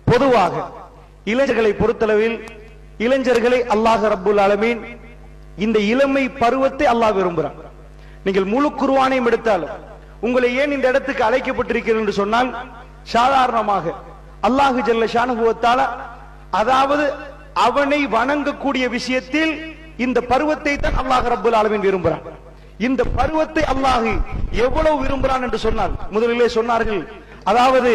பொதுவாக இளைஞர்களை பொறுத்தளவில் இளைஞர்களை அல்லாஹ் ரப்புல் ஆலமீன் இந்த இளமை பருவத்தை அல்லாஹ் விரும்புகிறான் நீங்கள் முழு குருவானையும் எடுத்தாலும் உங்களை ஏன் இந்த இடத்துக்கு அழைக்கப்பட்டிருக்கிறேன் என்று சொன்னால் சாதாரணமாக அல்லாஹு ஜல்ல ஷானுபவத்தால அதாவது அவனை வணங்கக்கூடிய விஷயத்தில் இந்த பருவத்தை தான் அல்லாஹ் ரப்புல் ஆலமீன் விரும்புகிறான் இந்த பருவத்தை அல்லாஹ் எவ்வளவு விரும்புகிறான் என்று சொன்னால் முதலிலே சொன்னார்கள் அதாவது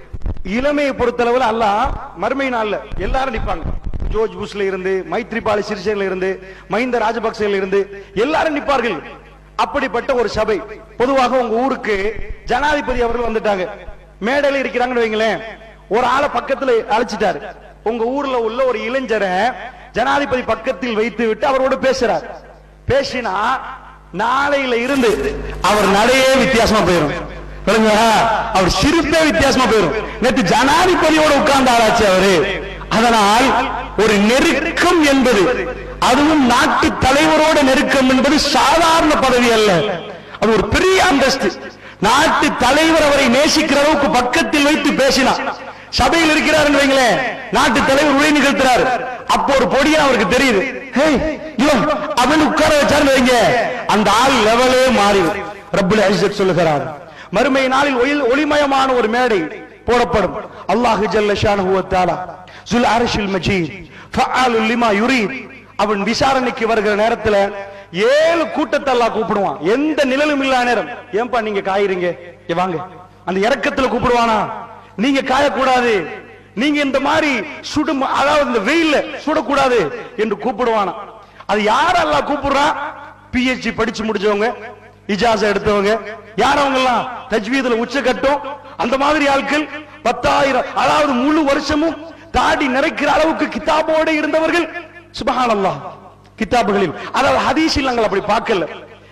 இளமையை பொறுத்தளவில் அல்லாஹ் மறுமை நாள்ல எல்லாரும் நிப்பாங்க ஜோர்ஜ் புஷ்ல இருந்து மைத்ரிபால சிறிசேல இருந்து மஹிந்த ராஜபக்சேல இருந்து எல்லாரும் நிப்பார்கள் அப்படிப்பட்ட ஒரு சபை பொதுவாக உங்க ஊருக்கு ஜனாதிபதி அவர்கள் வந்துட்டாங்க மேடையில இருக்கிறாங்கன்னு வைங்களேன் ஒரு ஆளை பக்கத்துல அழைச்சிட்டாரு உங்க ஊர்ல உள்ள ஒரு இளைஞரை ஜனாதிபதி பக்கத்தில் வைத்து விட்டு அவரோட பேசுறார் பேசினா நாளையில இருந்து அவர் நடையே வித்தியாசமா போயிடும் விளங்குதா? அவர் சிரிப்பே வித்தியாசமா போயிடும் நேற்று ஜனாதிபதியோட உட்கார்ந்த ஆளாச்சு அவரு அதனால் ஒரு நெருக்கம் என்பது அதுவும் நாட்டு தலைவரோட நெருக்கம் என்பது சாதாரண பதவி அல்ல அது ஒரு பெரிய அந்தஸ்து நாட்டு தலைவர் அவரை நேசிக்கிற அளவுக்கு பக்கத்தில் வைத்து பேசினார் சபையில் இருக்கிறார் வைங்களேன் நாட்டு தலைவர் உரை நிகழ்த்துறாரு அப்போ ஒரு பொடியா அவருக்கு தெரியுது ஹேய், இவன் அவன் உட்கார வச்சாருன்னு வைங்க அந்த ஆள் லெவலே மாறி ரப்புல் இஸ்ஸத் சொல்லுகிறார் மறுமை நாளில் ஒளி- ஒளிமயமான ஒரு மேடை போடப்படும் அல்லாஹு ஜல்ல ஷானஹு வ தஆலா சுல் அர்ஷில் மஜீத் ஃபஆலுல் லிமா யுரீத் அவன் விசாரணைக்கு வருகிற நேரத்துல ஏழு கூட்டத்தை அல்லாஹ் கூப்பிடுவான் எந்த நிழலும் இல்லாத நேரம் ஏன்பா நீங்க காயுறீங்க இங்க வாங்க அந்த இறக்கத்துல கூப்பிடுவானா நீங்க காயக்கூடாது நீங்க இந்த மாதிரி சுடு அதாவது இந்த வெயில்ல சுடக்கூடாது என்று கூப்பிடுவானா அது யார் அல்லாஹ் கூப்பிடுறான் பிஹெச்டி படிச்சு முடிச்சவங்க இஜாசா எடுத்தவங்க யார் அவங்க எல்லாம் தஜ்வீதுல உச்சக்கட்டம் அந்த மாதிரி ஆட்கள் பத்தாயிரம் அதாவது முழு வருஷமும் தாடி நிறைக்கிற அளவுக்கு கிதாபோட இருந்தவர்கள் சுபஹானல்லாஹ் கிதாபுகளில் அதாவது ஹதீஸில் நாங்கள் அப்படி பார்க்கல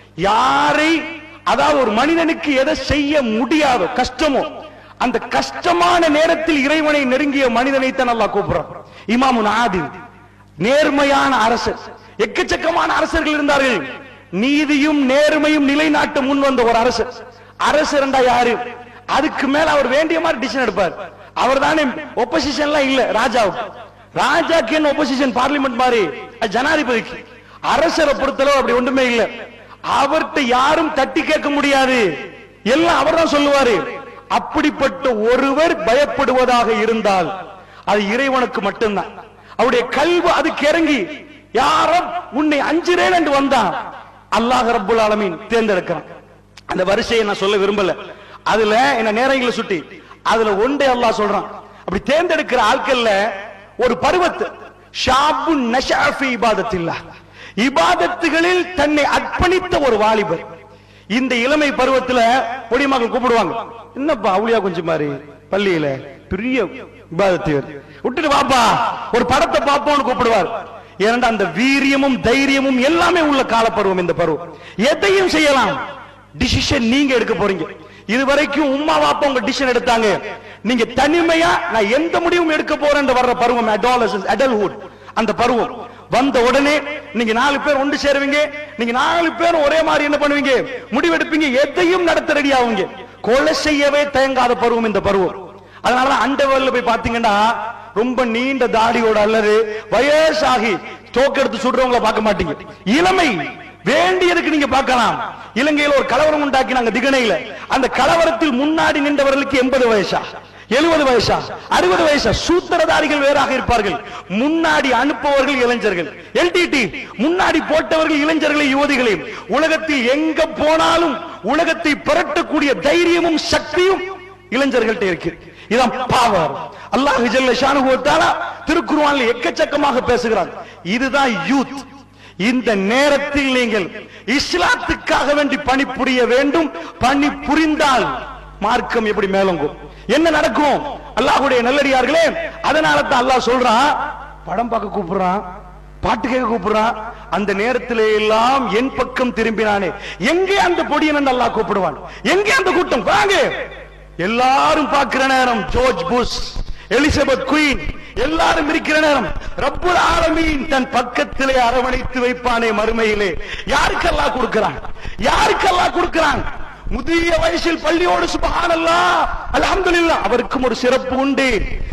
யாரை அதாவது ஒரு மனிதனுக்கு எதை செய்ய முடியாதோ கஷ்டமோ அந்த கஷ்டமான நேரத்தில் இறைவனை நெருங்கிய மனிதனை தான் அல்லாஹ் கூப்பிடுறான் இமாமு ஆதி நேர்மையான அரசர் எக்கச்சக்கமான அரசர்கள் இருந்தார்கள் நீதியும் நேர்மையும் நிலைநாட்ட முன் வந்த ஒரு அரசர் அரசர்ண்டா யாரு அதுக்கு மேல அவர் வேண்டிய மாதிரி டிசிஷன் எடுப்பார் அவர் தானே ஒப்போசிஷன்லாம் இல்ல ராஜாவுக்கு ராஜாக்கு என்ன ஒப்போசிஷன் பார்லிமெண்ட் மாதிரி அது ஜனாதிபதிக்கு அரசரை பொறுத்தளவு அப்படி ஒன்றுமே இல்ல அவர்கிட்ட யாரும் தட்டி கேட்க முடியாது எல்லாம் அவர்தான் சொல்லுவாரு அப்படிப்பட்ட ஒருவர் பயப்படுவதாக இருந்தால் அது இறைவனுக்கு மட்டும்தான் அவருடைய கல்வி அதுக்கு இறங்கி யாரும் உன்னை அஞ்சுறேன் என்று வந்தான் அல்லாஹ் ரப்புல் ஆலமீன் தேர்ந்தெடுக்கிறான் அந்த வரிசையை நான் சொல்ல விரும்பல அதுல என்ன நேரங்களை சுட்டி அதுல ஒன்றே அல்லாஹ் சொல்றான் அப்படி தேர்ந்தெடுக்கிற ஆட்கள்ல ஒரு பருவத்து ஷாபு நஷாஃபி இபாதத்தில்லா இபாதத்துகளில் தன்னை அர்ப்பணித்த ஒரு வாலிபர் இந்த இளமை பருவத்துல பொடிமகள் கூப்பிடுவாங்க என்னப்பா அவுளியா கொஞ்சம் மாதிரி பள்ளியில பெரிய இபாதத்தியர் விட்டுட்டு வாப்பா ஒரு படத்தை பார்ப்போம்னு கூப்பிடுவார் ஏனென்றா அந்த வீரியமும் தைரியமும் எல்லாமே உள்ள காலப்பருவம் இந்த பருவம் எதையும் செய்யலாம் டிசிஷன் நீங்க எடுக்க போறீங்க இதுவரைக்கும் உம்மா வாப்பா உங்க டிசிஷன் எடுத்தாங்க நீங்க தனிமையா நான் எந்த முடிவும் எடுக்க போறேன் வர்ற பருவம் adolescence adulthood அந்த பருவம் வந்த உடனே நீங்க நாலு பேர் ஒன்று சேருவீங்க நீங்க நாலு பேரும் ஒரே மாதிரி என்ன பண்ணுவீங்க முடிவெடுப்பீங்க எதையும் நடத்த ரெடி ஆவீங்க கொலை செய்யவே தயங்காத பருவம் இந்த பருவம் அதனாலதான் அண்டவர்ல போய் பாத்தீங்கன்னா ரொம்ப நீண்ட தாடியோட அல்லது வயசாகி தோக்கெடுத்து சுடுறவங்கள பார்க்க மாட்டீங்க இளமை வேண்டியதுக்கு நீங்க பார்க்கலாம் இலங்கையில ஒரு கலவரம் உண்டாக்கினாங்க திகனையில அந்த கலவரத்தில் முன்னாடி நின்றவர்களுக்கு எண்பது வயசா எழுபது வயசா அறுபது வயசா சூத்திரதாரிகள் வேறாக இருப்பார்கள் முன்னாடி அனுப்புவர்கள் இளைஞர்கள் எல்டிடி முன்னாடி போட்டவர்கள் இளைஞர்களை யுவதிகளையும் உலகத்தில் எங்க போனாலும் உலகத்தை புரட்டக்கூடிய தைரியமும் சக்தியும் இளைஞர்கள்ட்ட இருக்கு இதான் பாவர் அல்லாஹ் ஜல்ல ஷானுஹு வ தஆலா திருக்குர்ஆனில் எக்கச்சக்கமாக பேசுகிறார் இதுதான் யூத் இந்த நேரத்தில் நீங்கள் இஸ்லாத்துக்காக வேண்டி பணிபுரிய வேண்டும் பணி புரிந்தால் மார்க்கம் எப்படி மேலோங்கும் என்ன நடக்கும் அல்லாஹ்வுடைய நல்லடியார்களே அதனால தான் அல்லாஹ் சொல்றான் படம் பார்க்க கூப்பிடுறான் பாட்டு கேட்க கூப்பிடுறான் அந்த நேரத்திலே எல்லாம் என் பக்கம் திரும்பினானே எங்கே அந்த பொடியன் என்று அல்லாஹ் கூப்பிடுவான் எங்கே அந்த கூட்டம் வாங்க எல்லாரும் பார்க்கிற நேரம் ஜோர்ஜ் புஷ் எலிசபெத் குயின் எல்லாரும் இருக்கிற நேரம் ரப்புல் ஆலமீன் தன் பக்கத்திலே அரவணைத்து வைப்பானே மறுமையிலே யாருக்கெல்லாம் கொடுக்கிறான் யாருக்கெல்லாம் கொடுக்கிறான் முதிய வயசில் பள்ளியோடு சுபஹானல்லாஹ் அல்ஹம்துலில்லாஹ் அவருக்கும் ஒரு சிறப்பு உண்டு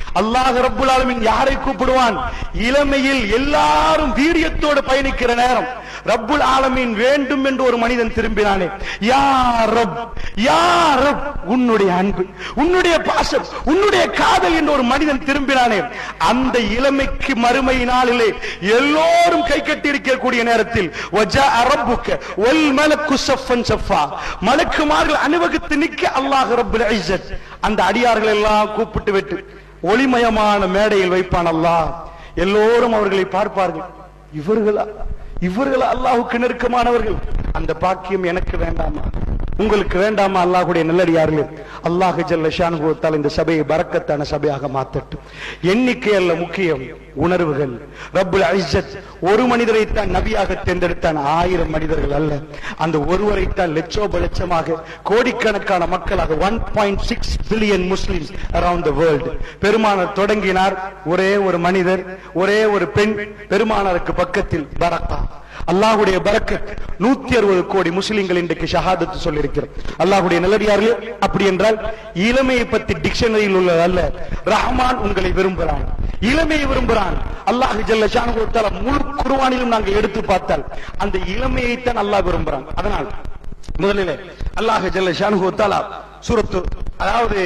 அல்லாஹ் ரப்புல் ஆலமீன் யாரை கூப்பிடுவான் இளமையில் எல்லாரும் வீரியத்தோடு பயணிக்கிற நேரம் ரப்புல் ஆலமீன் வேண்டும் என்று ஒரு மனிதன் திரும்பினானே யா ரப் யா ரப் உன்னுடைய அன்பு உன்னுடைய பாசம் உன்னுடைய காதல் என்று ஒரு மனிதன் திரும்பினானே அந்த இளமைக்கு மறுமை நாளிலே எல்லோரும் கை கட்டி இருக்கக்கூடிய நேரத்தில் வஜா ரப்புக்க வல் மலக்கு சஃபன் சஃபா மலக்குமார்கள் அணிவகுத்து நிக்க அல்லாஹ் ரப்புல் இஸ்ஸத் அந்த அடியார்கள் எல்லாம் கூப்பிட்டு விட்டு ஒளிமயமான மேடையில் வைப்பான் அல்லாஹ் எல்லோரும் அவர்களை பார்ப்பார்கள் இவர்களா இவர்களா அல்லாஹ்வுக்கு நெருக்கமானவர்கள் அந்த பாக்கியம் எனக்கு வேண்டாமா உங்களுக்கு வேண்டாமா அல்லாஹ்வுடைய நல்லடியார்களே அல்லாஹ் ஜல்ல ஷானுபவத்தால் இந்த சபையை பரக்கத்தான சபையாக மாத்தட்டும் எண்ணிக்கை அல்ல முக்கியம் உணர்வுகள் ரப்புல் இஸ்ஸத் ஒரு மனிதரை தான் நபியாக தேர்ந்தெடுத்தான் ஆயிரம் மனிதர்கள் அல்ல அந்த ஒருவரை தான் லட்சோப லட்சமாக கோடிக்கணக்கான மக்களாக one point six billion Muslims around the world பெருமானார் தொடங்கினார் ஒரே ஒரு மனிதர் ஒரே ஒரு பெண் பெருமானாருக்கு பக்கத்தில் பரக்கா அல்லாஹ்வுடைய பரக்கத் நூத்தி அறுபது கோடி முஸ்லிம்கள் இன்றைக்கு ஷஹாதத்து சொல்லியிருக்கிறோம் அல்லாஹ்வுடைய நல்லடியார்களே அப்படி என்றால் இளமையை பத்தி டிக்ஷனரியில் உள்ளது அல்ல ரஹ்மான் உங்களை விரும்புகிறான் இளமையை விரும்புகிறான் அல்லாஹ் ஜல்ல ஷானு தஆலா முழு குர்ஆனிலும் நாங்கள் எடுத்து பார்த்தால் அந்த இளமையை தான் அல்லாஹ் விரும்புகிறான் அதனால் முதலிலே அல்லாஹ் ஜல்ல ஷானு தஆலா சூரத்து அதாவது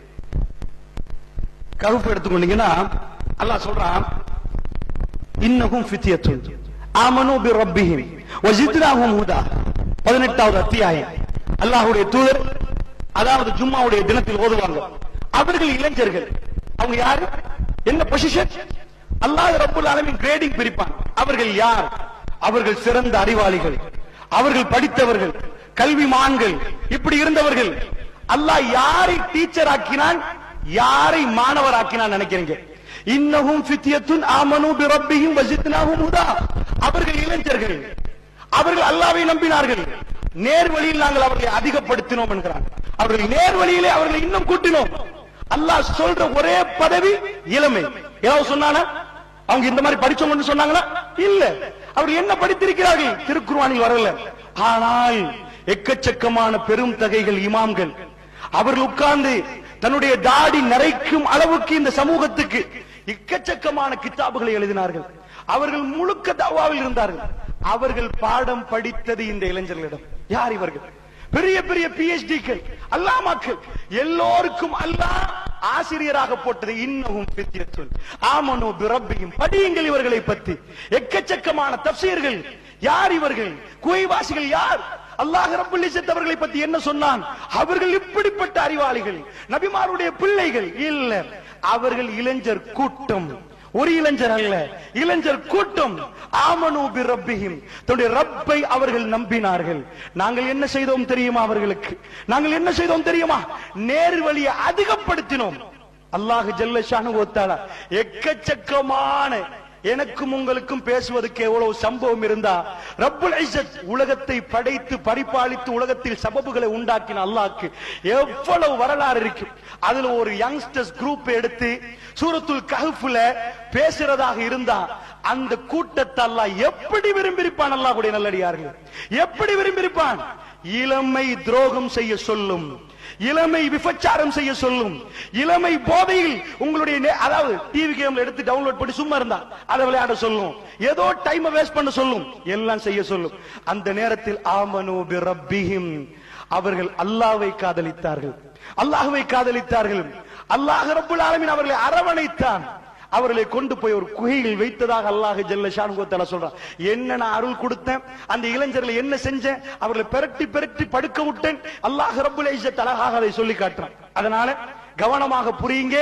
கருப்பு எடுத்துக்கொண்டீங்கன்னா அல்லாஹ் சொல்றான் இன்னகும் ஃபித்யத்துன் ஆமனு பி ரப்பிஹிம் வஜித்னாஹும் ஹுதா 18வது அத்தியாயம் அல்லாஹ்வுடைய தூதர் அதாவது ஜும்மாவுடைய தினத்தில் ஓதுவாங்க அவர்கள் இளைஞர்கள் அவங்க யாரு என்ன பொசிஷன் அல்லாஹ் ரப்புல் ஆலமீன் கிரேடிங் பிரிப்பான் அவர்கள் யார் அவர்கள் சிறந்த அறிவாளிகள் அவர்கள் படித்தவர்கள் கல்விமான்கள் இப்படி இருந்தவர்கள் அல்லாஹ் யாரை டீச்சர் ஆக்கினான் யாரை மாணவர் ஆக்கினான் நினைக்கிறீங்க இன்னஹும் ஃபித்யத்துன் ஆமனு பி ரப்பிஹிம் வஜித்னாஹும் ஹுதா அவர்கள் இளைஞர்கள் அவர்கள் அல்லாஹ்வை நம்பினார்கள் நேர் வழியில் நாங்கள் அவர்களை அதிகப்படுத்தினோம் என்கிறான் அவர்கள் நேர் வழியிலே அவர்களை இன்னும் கூட்டினோம் அல்லாஹ் சொல்ற ஒரே பதவி இளமை ஏதாவது சொன்னானா அவங்க இந்த மாதிரி படிச்சவங்கன்னு சொன்னாங்களா இல்ல அவர் என்ன படித்திருக்கிறார்கள் திருக்குர்ஆனில் வரல ஆனால் எக்கச்சக்கமான பெரும் தகைகள் இமாம்கள் அவர்கள் உட்கார்ந்து தன்னுடைய தாடி நரைக்கும் அளவுக்கு இந்த சமூகத்துக்கு எக்கச்சக்கமான கித்தாபுகளை எழுதினார்கள் அவர்கள் முழுக்க தவாவில் இருந்தார்கள் அவர்கள் பாடம் படித்தது இந்த இளைஞர்களிடம் யார் இவர்கள் பெரிய பெரிய பிஎச்டிக்கள் அல்லாமாக்கள் எல்லோருக்கும் அல்லாஹ் ஆசிரியராக போட்டது இன்னமும் பித்தியத்துள் ஆமனோ பிரப்பியும் படியுங்கள் இவர்களை பத்தி எக்கச்சக்கமான தப்சீர்கள் யார் இவர்கள் குவைவாசிகள் யார் அல்லாஹ் ரப்பல் இஸ்ஸத் அவர்களை பத்தி என்ன சொன்னான் அவர்கள் இப்படிப்பட்ட அறிவாளிகள் நபிமாருடைய பிள்ளைகள் இல்ல அவர்கள் இளைஞர் கூட்டம் ஒரு இளைஞர் அல்ல இளைஞர் கூட்டம் ஆமனு பி ரப்பிஹிம் தன்னுடைய ரப்பை அவர்கள் நம்பினார்கள் நாங்கள் என்ன செய்தோம் தெரியுமா அவர்களுக்கு நாங்கள் என்ன செய்தோம் தெரியுமா நேர் வழியை அதிகப்படுத்தினோம் அல்லாஹ் ஜல்ல ஷானு ஒத்தாலா எக்கச்சக்கமான எனக்கும் உங்களுக்கும் பேசுவதற்கு எவ்வளவு சம்பவம் இருந்தா ரப்புல் இஸ்ஸத் உலகத்தை படைத்து பரிபாலித்து உலகத்தில் சபபுகளை உண்டாக்கின அல்லாஹ்க்கு எவ்வளவு வரலாறு இருக்கு அதுல ஒரு யங்ஸ்டர்ஸ் குரூப் எடுத்து சூரத்துல் கஹ்ஃப்ல பேசுறதாக இருந்தா அந்த கூட்டத்தை அல்லாஹ் எப்படி விரும்பியிருப்பான் அல்லாஹ்வுடைய நல்லடியார்கள் எப்படி விரும்பியிருப்பான் இளமை துரோகம் செய்ய சொல்லும் இளமை விபச்சாரம் செய்ய சொல்லும் இளமை போதையில் உங்களுடைய நே- அதாவது டிவி கேம்ல எடுத்து டவுன்லோட் பண்ணி சும்மா இருந்தா அதை விளையாட சொல்லும் ஏதோ டைம் வேஸ்ட் பண்ண சொல்லும் எல்லாம் செய்ய சொல்லும் அந்த நேரத்தில் ஆமனு பி ரப்பிஹிம் அவர்கள் அல்லாஹ்வை காதலித்தார்கள் அல்லாஹ்வை காதலித்தார்கள் அல்லாஹ் ரப்புல் ஆலமீன் அவர்களை அரவணைத்தான் அவர்களை கொண்டு போய் ஒரு குகையில் வைத்ததாக அல்லாஹ் ஜல்ல ஷானுகோத்தால சொல்றான் என்ன நான் அருள் கொடுத்தேன் அந்த இளைஞர்களை என்ன செஞ்சேன் அவர்களை பெரட்டி பெரட்டி படுக்க விட்டேன் அல்லாஹ் ரப்புல் இஸ்ஸத் அழகாக அதை சொல்லி காட்டுறான் அதனால கவனமாக புரியுங்க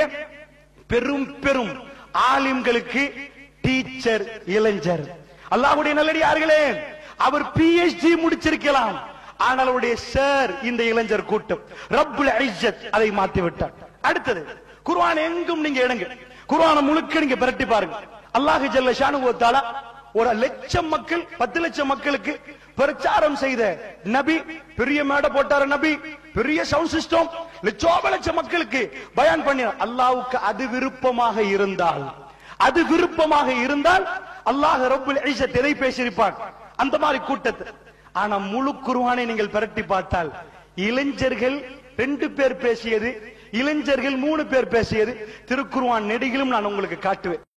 பெரும் பெரும் ஆலிம்களுக்கு டீச்சர் இளைஞர் அல்லாஹ்வுடைய நல்லடியார்களே அவர் பிஎச்டி முடிச்சிருக்கலாம் ஆனால் அவருடைய சார் இந்த இளைஞர் கூட்டம் ரப்புல் இஸ்ஸத் அதை மாத்தி விட்டார் அடுத்தது குர்ஆன் எங்கும் நீங்க எடுங்க குர்ஆனை முழுக்க நீங்க பிரட்டி பாருங்க அல்லாஹ் ஜல்ல ஷானு தஆலா ஒரு லட்சம் மக்கள் பத்து லட்சம் மக்களுக்கு பிரச்சாரம் செய்த நபி பெரிய மேடை போட்டாரு நபி பெரிய சவுண்ட் சிஸ்டம் லட்சோப லட்சம் மக்களுக்கு பயான் பண்ணி அல்லாஹ்வுக்கு அது விருப்பமாக இருந்தால் அது விருப்பமாக இருந்தால் அல்லாஹ் ரப்புல் இஸ்ஸத் எதை பேசியிருப்பான் அந்த மாதிரி கூட்டத்தை ஆனா முழு குர்ஆனை நீங்கள் பிரட்டி பார்த்தால் இளைஞர்கள் ரெண்டு பேர் பேசியது இளைஞர்கள் மூணு பேர் பேசியது திருக்குர்ஆன் நெடுகிலும் நான் உங்களுக்கு காட்டுவேன்